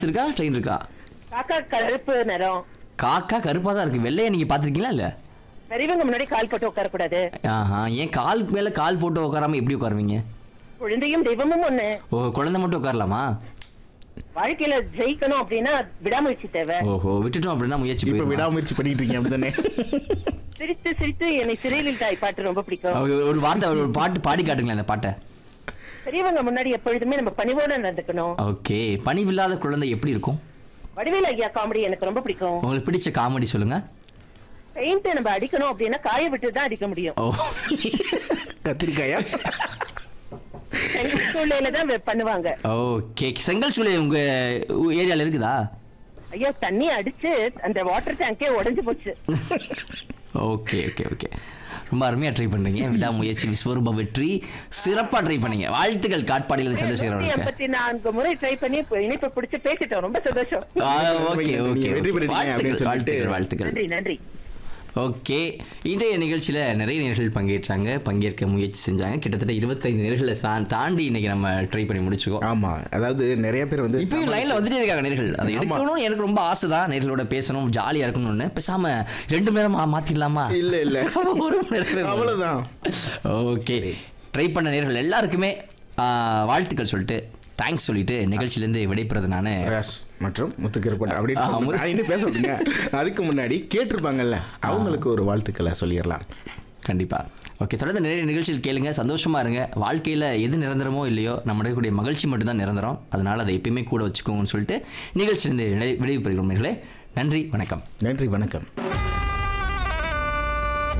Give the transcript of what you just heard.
இருக்கா ட்ரெயின் இருக்கா காக்கா கருப்பு நிறம் காக்கா கருப்பா தான் இருக்கு வெள்ளையை நீங்க பாத்திருக்கீங்களா இல்ல பெரியவங்க முன்னாடி கால் போட்டு உட்காரக்கூடாது ஆஹா ஏன் கால் மேல கால் போட்டு உட்காராம எப்படி உட்காருவீங்க குழந்தையும் தெய்வமும் ஒண்ணு ஓ குழந்தை மட்டும் உட்காரலாமா வாழ்க்கையில ஜெயிக்கணும் அப்படின்னா விடாமுயற்சி தேவை ஓஹோ விட்டுட்டோம் அப்படின்னா முயற்சி இப்ப போயிடுமா? விடாமுயற்சி பண்ணிட்டு இருக்கீங்க அப்படித்தானே சிரித்து சிரித்து என்னை சிறையில் தாய் பாட்டு ரொம்ப பிடிக்கும் ஒரு- ஒரு வார்த்தை ஒரு பாட்டு பாடி காட்டுங்களேன் அந்த பாட்டை பெரியவங்க முன்னாடி எப்பொழுதுமே நம்ம பணிவோட நடந்துக்கணும் ஓகே பணிவில்லாத குழந்தை எப்படி இருக்கும் வடிவேல் ஐயா காமெடி எனக்கு ரொம்ப பிடிக்கும் உங்களுக்கு பிடிச்ச காமெடி சொல்லுங்க பெயிண்ட் நம்ம அடிக்கணும் அப்படின்னா காய விட்டு தான் அடிக்க முடியும் ஓ கத்திரிக்காயா எங்க சூழ்நிலையில தான் வெ- பண்ணுவாங்க ஓகே செங்கல் சூளை உங்க ஏரியால இருக்குதா ஐயா தண்ணி அடிச்சு அந்த வாட்டர் டேங்கே உடைஞ்சு போச்சு ஓகே ஓகே ஓகே ரொம்ப அருமையா ட்ரை பண்றீங்க விடாமுயற்சி விஸ்வரூப வெற்றி சிறப்பா ட்ரை பண்ணீங்க வாழ்த்துக்கள் காட்பாடியில் சந்திரசேகர் நூத்தி அவர்களுக்கு எண்பத்தி நான்கு முறை ட்ரை பண்ணி இப்ப இனிப்பு பிடிச்சு பேசிட்டோம் ரொம்ப சந்தோஷம் ஓகே நீங்க ஓகே வெற்றி பெற்றீங்க அப்படின்னு வாழ்த்துக்கள் சொல்லிட்டு- வாழ்த்துக்கள் வாழ்த்துக்கள் நன்றி நன்றி ஓகே இன்றைய நிகழ்ச்சியில் நிறைய நேர்கள் பங்கேற்றாங்க பங்கேற்க முயற்சி செஞ்சாங்க கிட்டத்தட்ட இருபத்தைந்து நேர்களை சா- தாண்டி இன்னைக்கு நம்ம ட்ரை பண்ணி முடிச்சுக்கோம் ஆமா அதாவது நிறைய பேர் வந்து இப்பயும் லைன்ல வந்துட்டே இருக்காங்க நேர்கள் அதை எடுக்கணும் எனக்கு ரொம்ப ஆசை தான் நேர்களோட பேசணும் ஜாலியா இருக்கணும்னு பேசாம ரெண்டு மணி நேரம் மா- மாத்திடலாமா இல்ல இல்ல ஒரு மணி நேரம் அவ்வளவுதான் ஓகே ட்ரை பண்ண நேர்கள் எல்லாருக்குமே ஆ, வாழ்த்துக்கள் சொல்லிட்டு தேங்க்ஸ் சொல்லிட்டு நிகழ்ச்சியிலேருந்து விடைபெறது நான் ரஸ் மற்றும் முத்துக்கருப்பன் ஆ, அப்படின்னு மு- நான் இன்னும் பேச விட்டுங்க அதுக்கு முன்னாடி கேட்டிருப்பாங்கல்ல அவங்களுக்கு ஒரு வாழ்த்துக்களை சொல்லிடலாம் கண்டிப்பா ஓகே தொடர்ந்து நிறைய நிகழ்ச்சிகள் கேளுங்க சந்தோஷமா இருங்க வாழ்க்கையில எது நிரந்தரமோ இல்லையோ நம்ம இருக்கக்கூடிய மகிழ்ச்சி மட்டும்தான் நிரந்தரம் அதனால அதை எப்பயுமே கூட வச்சுக்கோங்கன்னு சொல்லிட்டு நிகழ்ச்சியிலிருந்து விடை- விடைவு பெறுகிறோம் நேர்களே நன்றி வணக்கம் நன்றி வணக்கம்